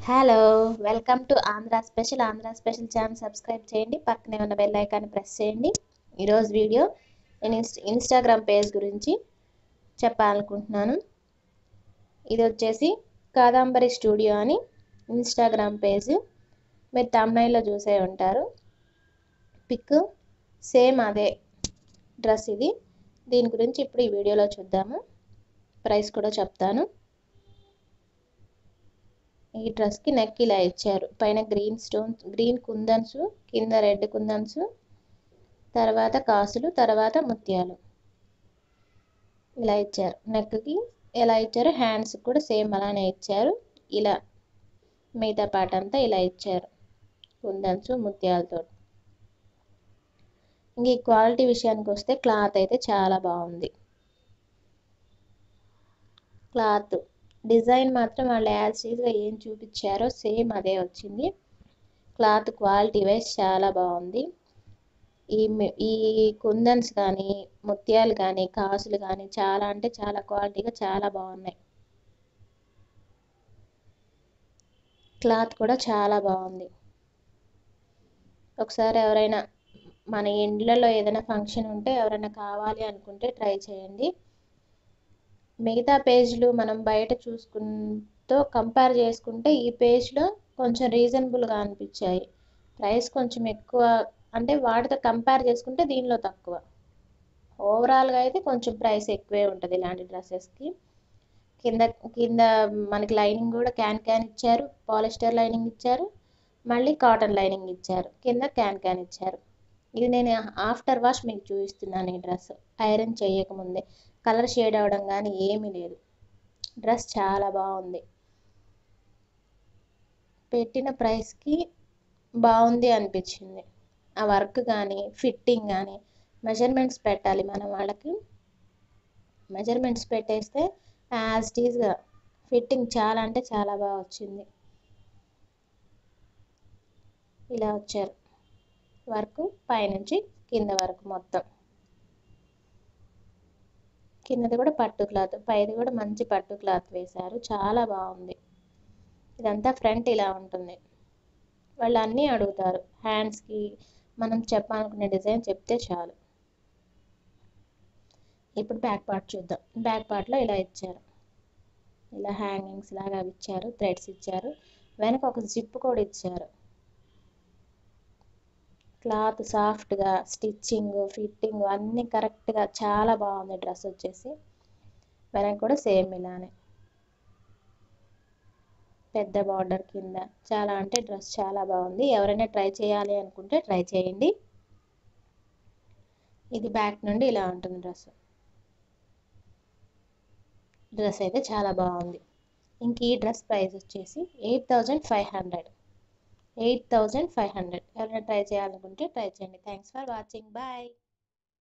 hello welcome to Andhra special Andhra special channel subscribe చేయండి పక్కనే ఉన్న బెల్ ఐకాన్ ప్రెస్ చేయండి ఈరోజు వీడియో నేను ఇన్స్ ఇన్స్టాగ్రామ్ పేజ్ గురించి చెప్పాలనుకుంటున్నాను ఇది వచ్చేసి కాదంబరి స్టూడియో అని ఇన్స్టాగ్రామ్ పేజ్ మీరు తమిళలో చూసే ఉంటారు పిక్ సేమ్ అదే డ్రెస్ ఇది దీని గురించి ఇప్పుడు ఈ వీడియోలో చూద్దాము ప్రైస్ కూడా చెప్తాను ఈ డ్రెస్కి నెక్ ఇలా ఇచ్చారు పైన గ్రీన్ స్టోన్స్ గ్రీన్ కుందన్స్ కింద రెడ్ కుందన్స్ తర్వాత కాసులు తర్వాత ముత్యాలు ఇలా ఇచ్చారు నెక్కి ఎలా ఇచ్చారు హ్యాండ్స్ కూడా సేమ్ అలానే ఇచ్చారు ఇలా మిగతా పాట అంతా ఇలా ఇచ్చారు కుందన్స్ ముత్యాలతో ఇంక ఈ క్వాలిటీ విషయానికి వస్తే క్లాత్ అయితే చాలా బాగుంది క్లాత్ డిజైన్ మాత్రం వాళ్ళు యాజ్గా ఏం చూపించారో సేమ్ అదే వచ్చింది క్లాత్ క్వాలిటీ వైజ్ చాలా బాగుంది ఈ ఈ కుందన్స్ కానీ ముత్యాలు కానీ కాసులు కానీ చాలా అంటే చాలా క్వాలిటీగా చాలా బాగున్నాయి క్లాత్ కూడా చాలా బాగుంది ఒకసారి ఎవరైనా మన ఇండ్లలో ఏదైనా ఫంక్షన్ ఉంటే ఎవరైనా కావాలి అనుకుంటే ట్రై చేయండి మిగతా పేజ్లు మనం బయట చూసుకుంటూ కంపేర్ చేసుకుంటే ఈ పేజ్లో కొంచెం రీజనబుల్గా అనిపించాయి ప్రైస్ కొంచెం ఎక్కువ అంటే వాటితో కంపేర్ చేసుకుంటే దీనిలో తక్కువ ఓవరాల్గా అయితే కొంచెం ప్రైస్ ఎక్కువే ఉంటుంది ఇలాంటి డ్రెస్సెస్కి కింద కింద మనకి లైనింగ్ కూడా క్యాన్ క్యాన్ ఇచ్చారు పాలిస్టర్ లైనింగ్ ఇచ్చారు మళ్ళీ కాటన్ లైనింగ్ ఇచ్చారు కింద క్యాన్ క్యాన్ ఇచ్చారు ఇది నేను ఆఫ్టర్ వాష్ మీకు చూపిస్తున్నాను ఈ డ్రెస్ ఐరన్ చేయకముందే కలర్ షేడ్ అవ్వడం కానీ ఏమీ లేదు డ్రెస్ చాలా బాగుంది పెట్టిన ప్రైస్కి బాగుంది అనిపించింది ఆ వర్క్ కానీ ఫిట్టింగ్ కానీ మెజర్మెంట్స్ పెట్టాలి మనం వాళ్ళకి మెజర్మెంట్స్ పెట్టేస్తే యాజ్ టీజ్గా ఫిట్టింగ్ చాలా అంటే చాలా బాగా వచ్చింది ఇలా వచ్చారు వర్క్ పైనుంచి కింద వరకు మొత్తం కిందది కూడా పట్టు క్లాత్ పైది కూడా మంచి పట్టు క్లాత్ వేశారు చాలా బాగుంది ఇదంతా ఫ్రంట్ ఇలా ఉంటుంది వాళ్ళు అన్నీ అడుగుతారు హ్యాండ్స్కి మనం చెప్పాలనుకునే డిజైన్ చెప్తే చాలు ఇప్పుడు బ్యాక్ పార్ట్ చూద్దాం బ్యాక్ పార్ట్లో ఇలా ఇచ్చారు ఇలా హ్యాంగింగ్స్ లాగా ఇచ్చారు థ్రెడ్స్ ఇచ్చారు వెనక ఒక జిప్ కూడా ఇచ్చారు క్లాత్ సాఫ్ట్గా స్టిచ్చింగ్ ఫిట్టింగ్ అన్నీ కరెక్ట్గా చాలా బాగుంది డ్రెస్ వచ్చేసి వెనక కూడా సేమ్ ఇలానే పెద్ద బార్డర్ కింద చాలా అంటే డ్రెస్ చాలా బాగుంది ఎవరైనా ట్రై చేయాలి అనుకుంటే ట్రై చేయండి ఇది బ్యాక్ నుండి ఇలా ఉంటుంది డ్రెస్ డ్రెస్ అయితే చాలా బాగుంది ఇంక ఈ డ్రెస్ ప్రైస్ వచ్చేసి eight thousand five hundred eight thousand five hundred ఎవరైనా ట్రై చేయాలనుకుంటే ట్రై చేయండి థ్యాంక్స్ ఫర్ వాచింగ్ బాయ్